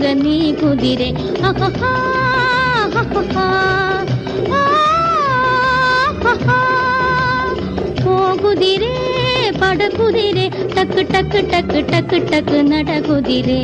നീ കുതിരെ അഹഹാ, അഹഹാ, ആഹഹാ. ഓ കുതിരെ പടകുതിരെ ടക്ക് ടക്ക് ടക്ക് ടക്ക് ടക്ക് നടകുതിരെ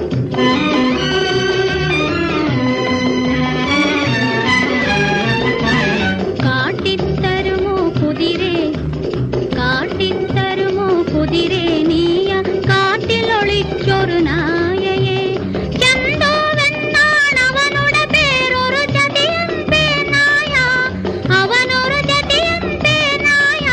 കാട്ടിത്തരുമോ കുതിരെ കാട്ടിത്തരുമോ കുതിരെ നീയ കാട്ടിലൊളിച്ചൊരു നായയെ ചന്തുവെന്നാണ് അവനുടെ പേരൊരു ചതിയൻ പേനായ അവനൊരു ചതിയൻ പേനായ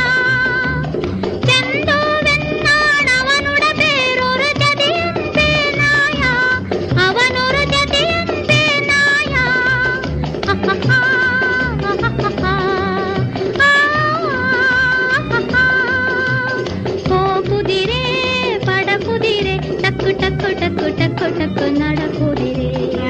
ചന്തുവെന്നാണ് അവനുടെ പേരൊരു ചതിയൻ പേനായ അവനൊരു ചതിയൻ പേനായ അഹഹാ, അഹഹാ, ആഹഹാ. ഓ കുതിരെ പടകുതിരെ ടക്കു ടക്കു ടക്കു ടക്കു ടക്കു നടക്കുതിരെ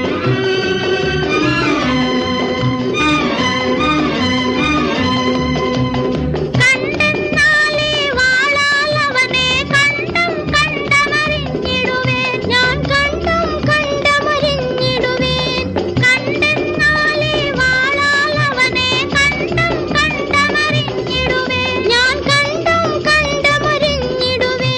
കണ്ടെന്നാലേ വാളാലവനെ കണ്ടം കണ്ടമറിഞ്ഞിടുവേ ഞാൻ കണ്ടം കണ്ടമറിഞ്ഞിടുവേ കണ്ടെന്നാലേ വാളാലവനെ കണ്ടം കണ്ടമറിഞ്ഞിടുവേ ഞാൻ കണ്ടം കണ്ടമറിഞ്ഞിടുവേ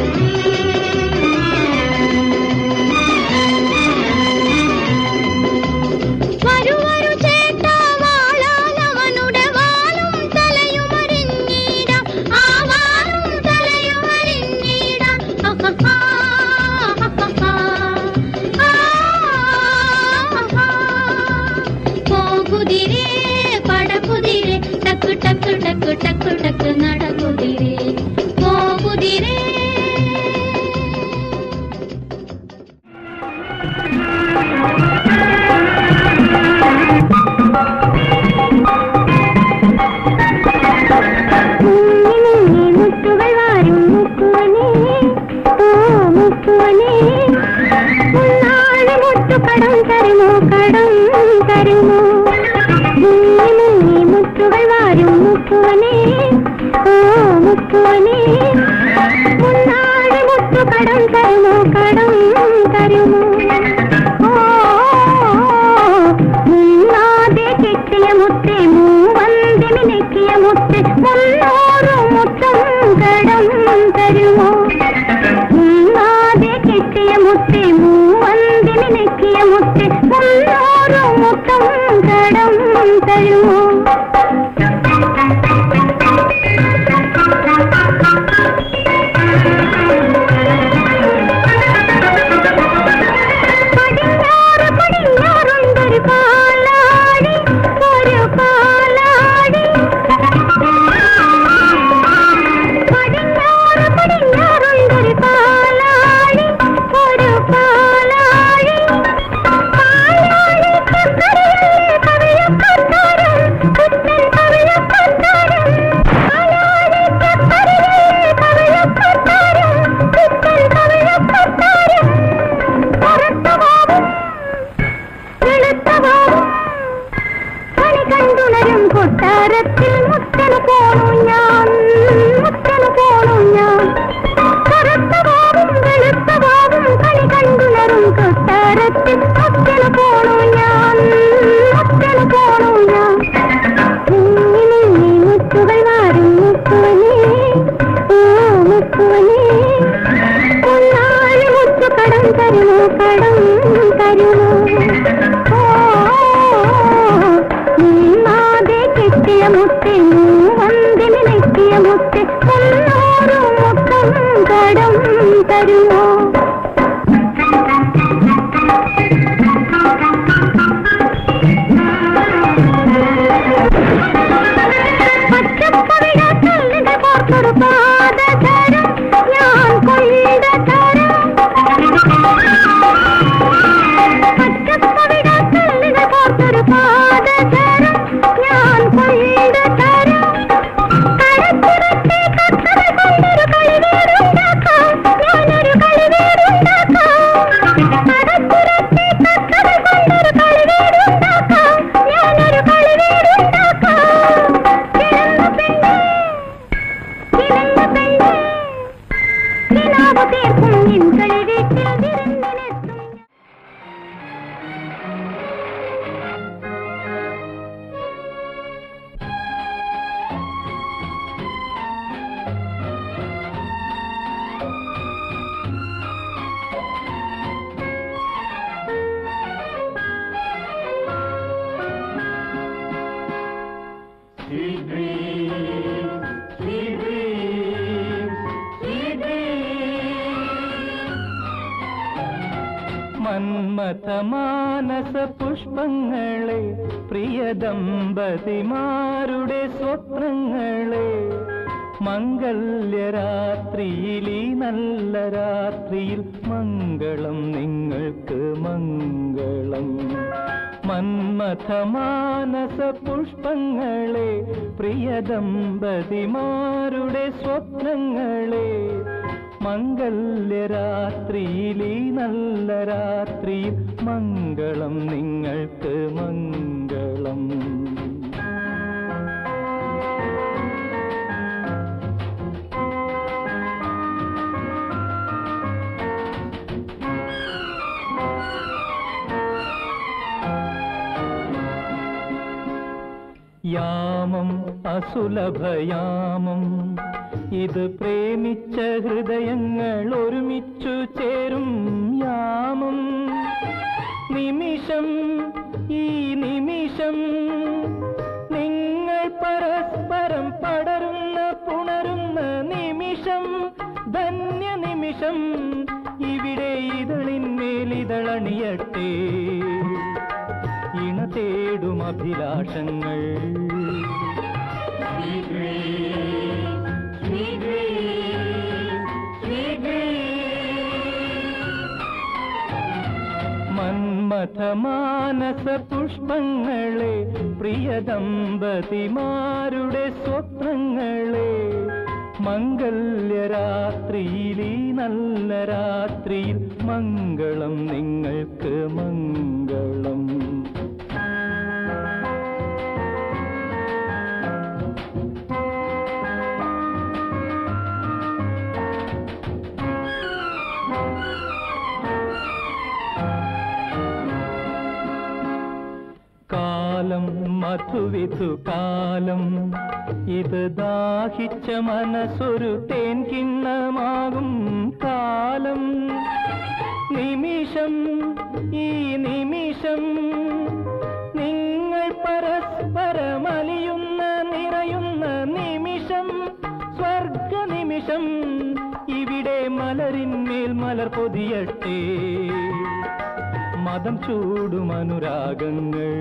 വരൂ വരൂ ചേട്ടാ വാളാലവനുടെ വാലും തലയും അറിഞ്ഞിടാം ആ വാലും തലയും അറിഞ്ഞിടാം അഹഹാ, അഹഹാ, ആഹഹാ. പോ കുതിരെ പടകുതിരെ ടക്ക് ടക്ക് ടക്ക് ടക്ക് ടക്ക് നടകുതിരെ പോ കുതിരെ മുങ്ങിമുങ്ങി മുത്തുകൾ വാരും മുത്തുവനേ ഓ മുത്തുവനേ മുന്നാളെ മുത്തു കടം തരുമോ കടം തരുമോ മുങ്ങിമുങ്ങി മുത്തുകൾ വാരും മുത്തുവനേ ഓ മുത്തുവനേ മുന്നാളെ മുത്തു കടം തരുമോ കടം തരുമോ ഓ മുന്നാതെ കെട്ടിയ മുത്തേ മൂവന്തി നെക്കിയ മുത്ത് മുന്നൂറ് മുത്തം കടം തരുമോ മുന്നാതെ കെട്ടിയ മുത്തേ മൂവന്തി നെക്കിയ മുത്ത് മുന്നൂറ് മുത്തം കടം തരുമോ മന്മഥമാനസ പുഷ്പങ്ങളെ പ്രിയ ദമ്പതിമാരുടെ സ്വപ്നങ്ങളെ മംഗല്യരാത്രിയിൽ ഈ നല്ല രാത്രിയിൽ മംഗളം നിങ്ങൾക്ക് മംഗളം മന്മഥമാനസ പുഷ്പങ്ങളെ പ്രിയ ദമ്പതിമാരുടെ സ്വപ്നങ്ങളെ മംഗല്യരാത്രിയിൽ ഈ നല്ല രാത്രിയിൽ മംഗളം നിങ്ങൾക്ക് മംഗളം യാമം അസുലഭയാമം ഇത് പ്രേമിച്ച ഹൃദയങ്ങൾ ഒരുമിച്ചു ചേരും യാമം നിമിഷം ഈ നിമിഷം നിങ്ങൾ പരസ്പരം പടരുന്ന പുണരുന്ന നിമിഷം ധന്യ നിമിഷം ഇവിടെ ഇതളിന്മേലിതളണിയട്ടെ ഇണ തേടും അഭിലാഷങ്ങൾ മന്മഥമാനസ പുഷ്പങ്ങളെ പ്രിയ ദമ്പതിമാരുടെ സ്വപ്നങ്ങളെ മംഗല്യരാത്രിയിൽ ഈ നല്ല രാത്രിയിൽ മംഗളം നിങ്ങൾക്ക് മംഗളം കാലം മധുവിധു കാലം ഇത് ദാഹിച്ച മനസ്സൊരു തേൻ കിണ്ണമാകും കാലം നിമിഷം ഈ നിമിഷം നിങ്ങൾ പരസ്പരമലിയുന്ന നിറയുന്ന നിമിഷം സ്വർഗ നിമിഷം ഇവിടെ മലരിന്മേൽ മലർ പൊതിയട്ടെ മതം ചൂടും അനുരാഗങ്ങൾ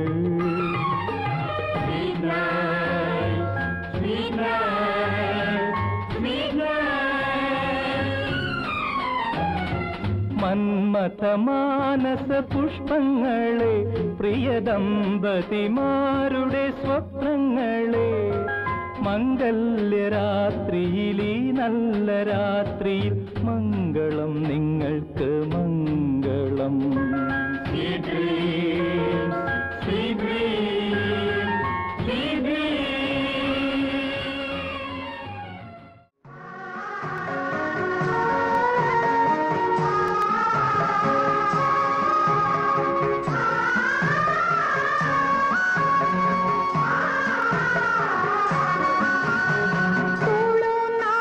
മന്മഥമാനസ പുഷ്പങ്ങളെ പ്രിയ ദമ്പതിമാരുടെ സ്വപ്നങ്ങളെ മംഗല്യരാത്രിയിൽ ഈ നല്ല രാത്രിയിൽ മംഗളം നിങ്ങൾക്ക് മംഗളം Sweet dreams, sweet dreams, sweet dreams.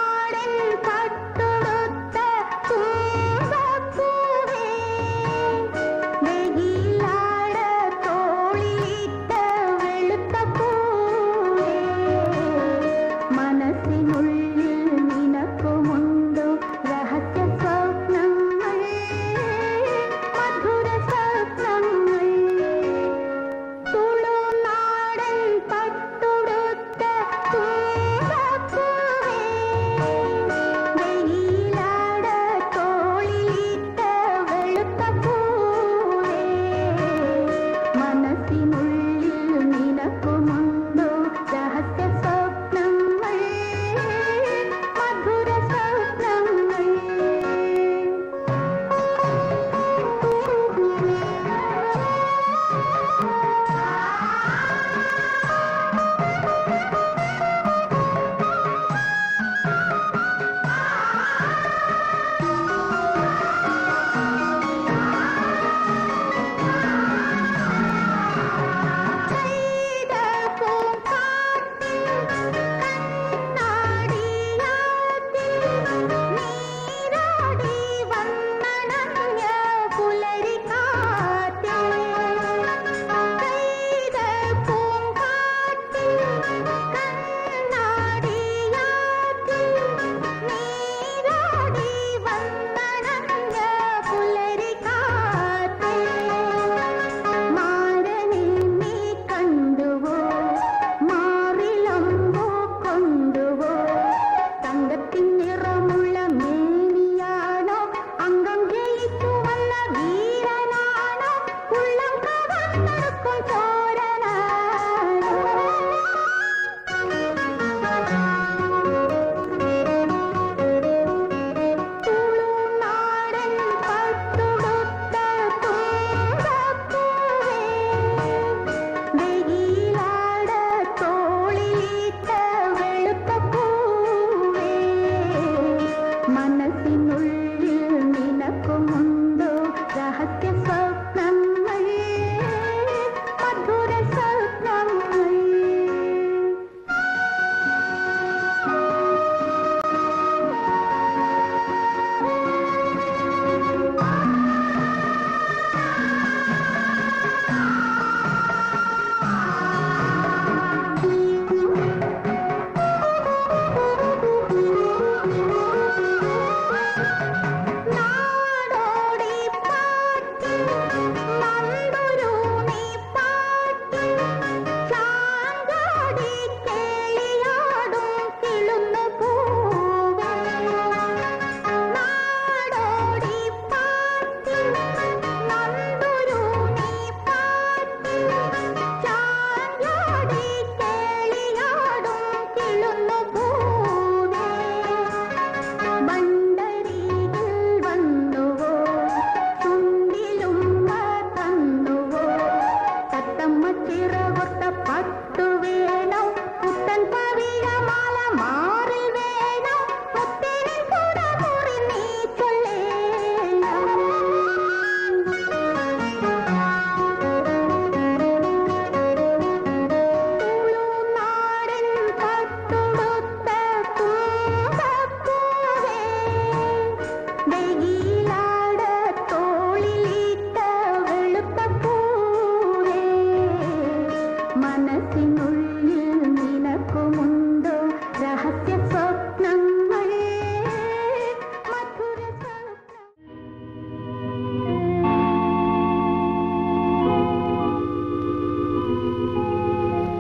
തുളുനാടൻ പട്ടുടുത്ത തുമ്പപ്പൂവേ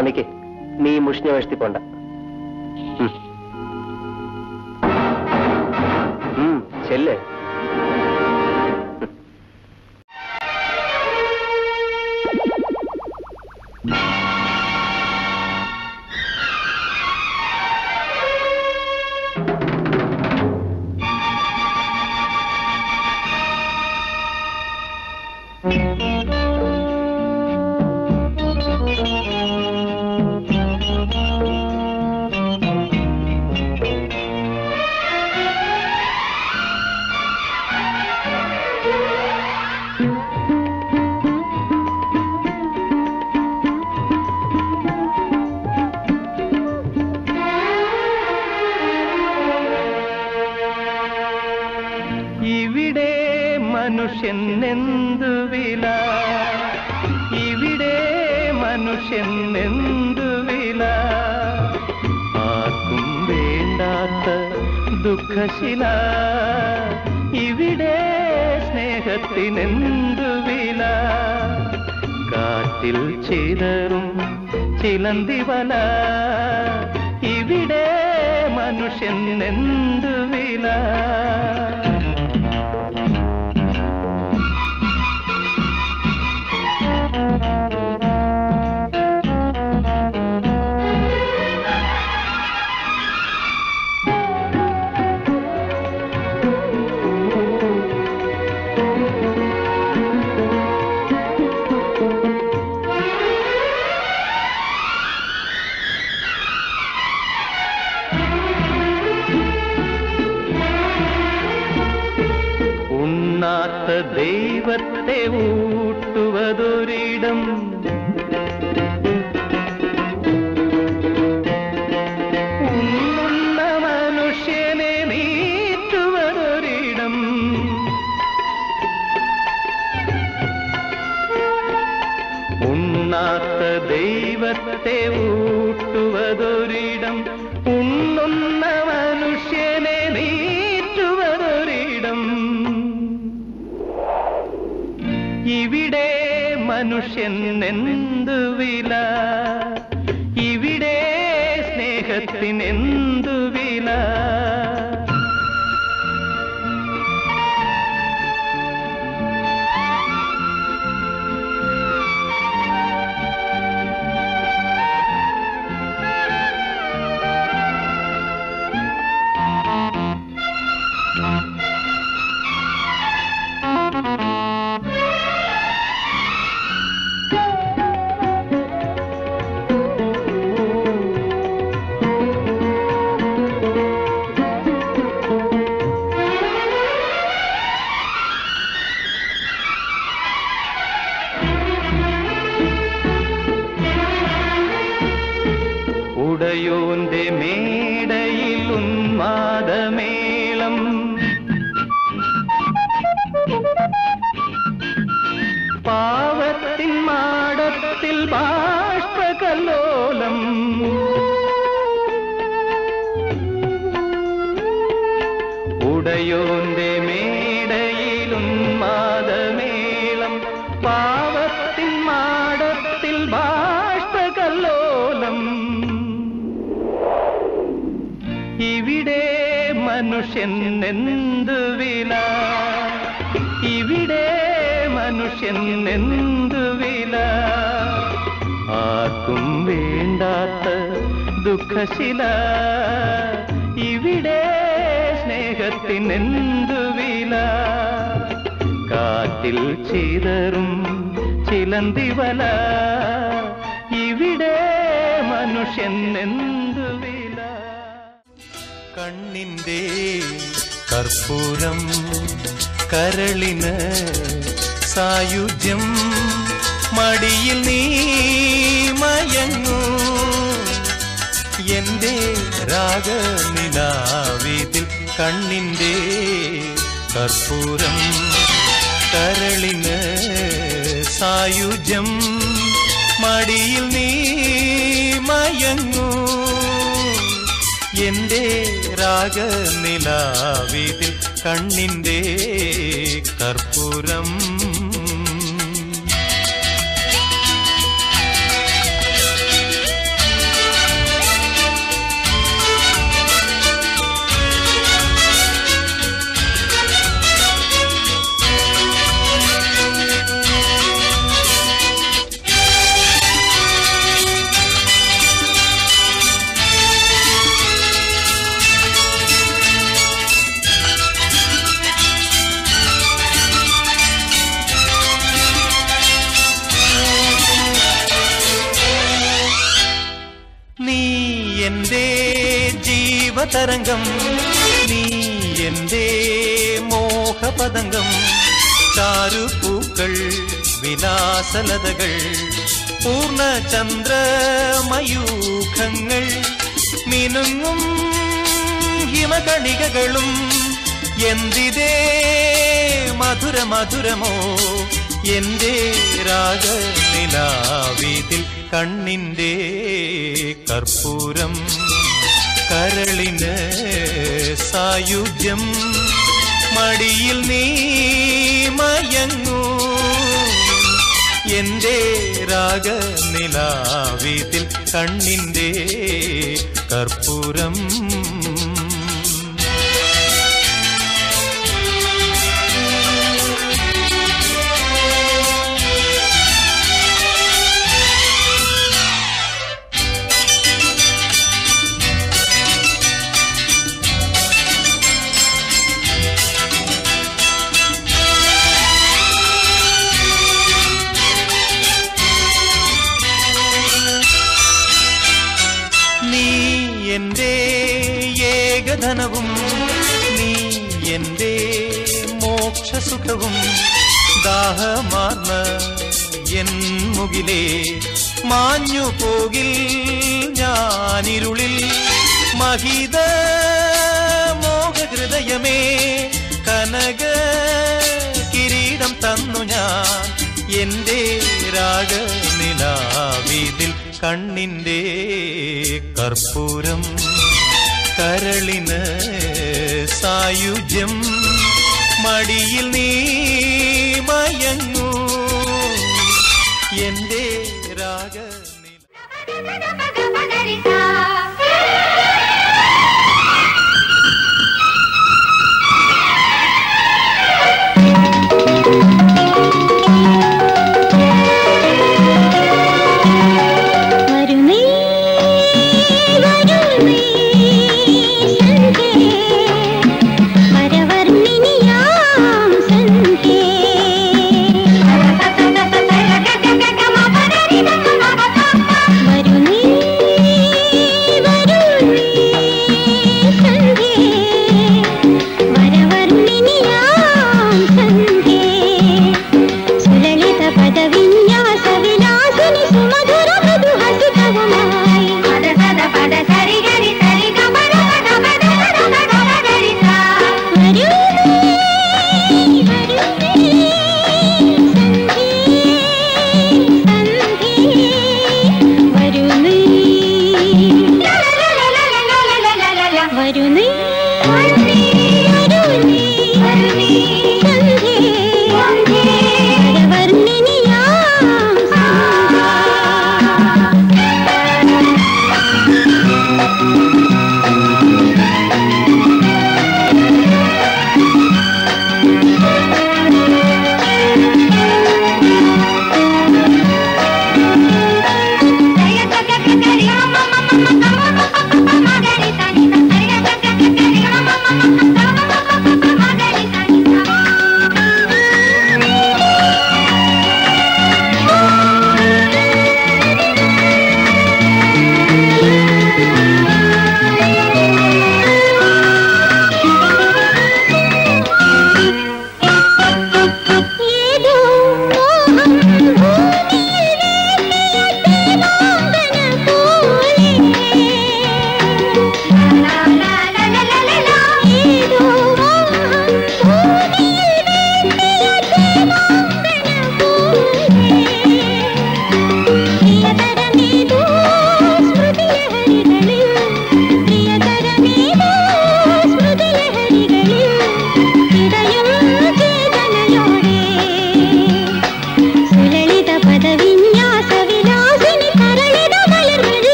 നിക്ക് നീ മുഷിഞ്ഞ വേഴ്ത്തി പോണ്ട ഉം. ഉം, ചെല്ല് ഇവിടെ മനുഷ്യൻ എന്തു വില ഇവിടെ മനുഷ്യൻ എന്തു വില ആർക്കും വേണ്ടാത്ത ദുഃഖശില ഇവിടെ സ്നേഹത്തിനെന്തു വില കാറ്റിൽ ചിതറും ചിലന്തിവല ഇവിടെ മനുഷ്യൻ എന്തു വില ഉണ്ണാത്ത ദൈവത്തെ ഊട്ടുവതൊരിടം ഉണ്ണുന്ന മനുഷ്യനെ നീറ്റുവതൊരിടം ഉണ്ണാത്ത ദൈവത്തെ ഊട്ടുവതൊരിടം ഉണ്ണുന്ന മനുഷ്യനെ നീറ്റുവതൊരിടം ഇവിടെ മനുഷ്യൻ എന്തു വില ഇവിടെ സ്നേഹത്തിനെന്തു വില ഉടയോന്റെ മേടയിൽ ഉന്മാദമേളം പാവത്തിൻ മാടത്തിൽ ബാഷ്പകല്ലോലം ഉടയോന്റെ മേടയിലും മാതമേളം പാവത്തിൻ മാടത്തിൽ ബാഷ്പകല്ലോലം ഇവിടെ മനുഷ്യൻ എന്തു വില ഇവിടെ മനുഷ്യൻ എന്തു വില ആർക്കും വേണ്ടാത്ത ദുഃഖശില ഇവിടെ സ്നേഹത്തിനെന്തു വില കാറ്റിൽ ചിതറും ചിലന്തിവല ഇവിടെ മനുഷ്യൻ എന്തു വില കണ്ണിന്റെ കർപ്പൂരം കരളിന് സായുജ്യം മടിയിൽ നീ മയങ്ങൂ എന്റെ രാഗനിലാവിതിൽ കണ്ണിന്റെ കർപ്പൂരം കരളിന് സായുജ്യം മടിയിൽ നീ മയങ്ങൂ എന്റെ രാഗനിലാവിതിൽ കണ്ണിന്റെ കർപ്പൂരം തരംഗം നീ എന്റെ മോഹപതംഗം ചാരുപൂക്കൾ വിലാസലതകൾ പൂർണ്ണചന്ദ്രമയൂഖങ്ങൾ മിനുങ്ങും ഹിമകണികകളും എന്തിതേ മധുര മധുരമോ എന്റെ രാഗനിലാവീതിൽ കണ്ണിൻ്റെ കർപ്പൂരം കരളിന് സായുജ്യം മടിയിൽ നീ മയങ്ങൂ എന്റെ രാഗനിലാവീതിൽ കണ്ണിൻ്റെ കർപ്പൂരം നീ എന്റെ ഏകധനവും നീ എന്റെ മോക്ഷസുഖവും ദാഹമാർന്ന എൻ മുകിലേ മാഞ്ഞു പോകിൽ ഞാനിരുളിൽ മഹിത മോഹഹൃദയമേ കനക കിരീടം തന്നു ഞാൻ എന്റെ രാഗനിലാവീതിൽ കണ്ണിൻ്റെ കർപ്പൂരം കരളിന് സായുജ്യം മടിയിൽ നീ മയങ്ങൂ എന്റെ രാഗനില വരുന്നേ വരുന്നേ സന്ധ്യേ വരവർണ്ണിനിയാം സന്ധ്യേ വരുന്നേ വരുന്നേ സന്ധ്യേ വരവർണ്ണിനിയാം സന്ധ്യേ സുലളിത പദവിന്യാസ വിലാസിനി സുമധുര മൃദു ഹസിതവുമായി പദ സദ പദ സരി ഗരി സരി ഗ പദ പദ പദ പദ പദ ഗരി സാ വരുന്നേ വരുന്നേ സന്ധ്യേ സന്ധ്യേ വരുന്നേ വരുന്നേ വരുന്നേ വരുന്നേ സന്ധ്യേ സന്ധ്യേ വരവർണ്ണിനിയാം സന്ധ്യേ